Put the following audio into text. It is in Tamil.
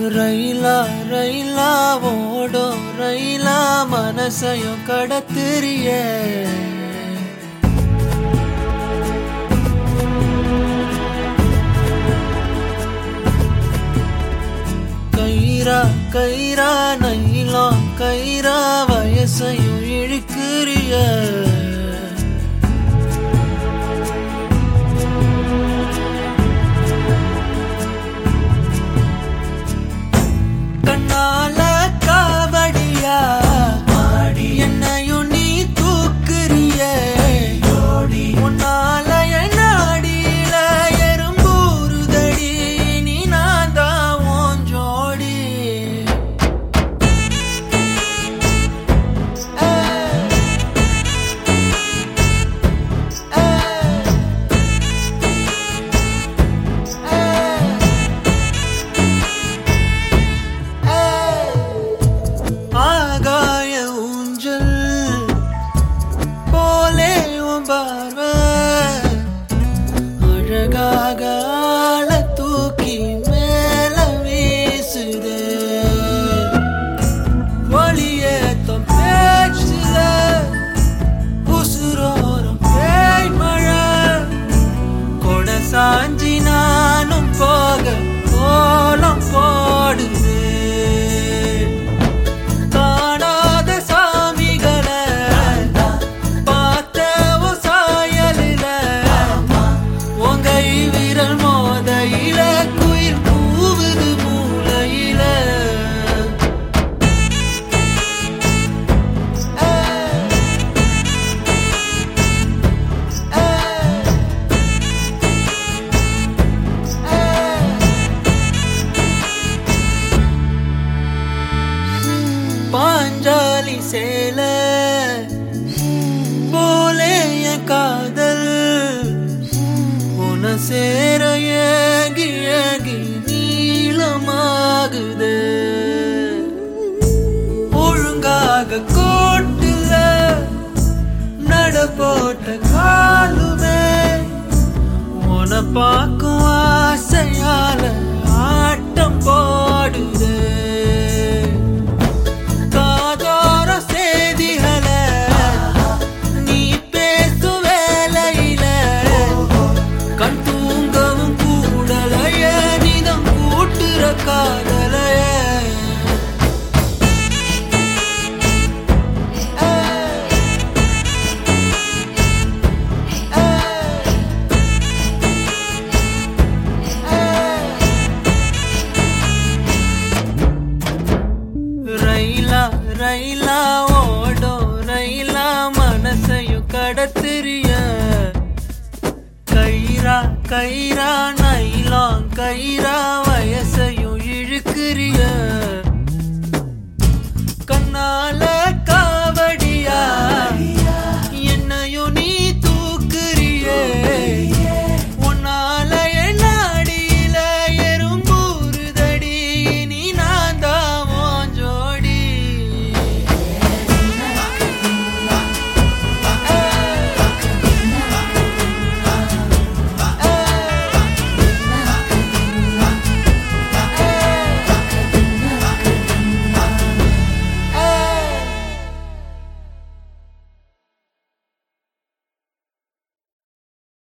ரயிலா ரயிலா ஓடோ ரயிலா மனசையும் கடத்துறிய கயிறா கயிறா நைலாம் கயிறா வயசையும் இழுக்கிறிய கண்ணால காவடியா மாடி என்னையும் நீ தூக்குறிய உன்னால என் நாடியில எறும்பூறுதடி நீ நான் தான் உன் ஜோடி ஆகாய ஊஞ்சல் போலே உன் பார்வை அழகாக ஆள தூக்கி மேல வீசுது ஒளியேத்தம் பேச்சுல உசுரோரம் பேய் மழை கொட சாஞ்சி நானும் போக கோலம் போடுது காணாத சாமிகளை பார்த்த உன் சாயலில உன் கை விரல் மோதையில குயில் கூவுது மூலையில பாஞ்சாலி சேல போலே என் காதல் உன சேர ஏகி ஏகி நீளமாகுது ஒழுங்காக கோட்டுல நட போட்ட காலுமே உன பார்க்கும் ஆசையால ஆட்டம் போடுது காதோர செய்திகளை நீ பேசும் வேலையில கண் தூங்கவும் கூடலைய நிதம் கூட்டுற காதலைய ரயிலா ரயிலா ஓடோ ரயிலா மனசையும் கடத்துறிய கயிறா கயிறா நைலாம் கயிறா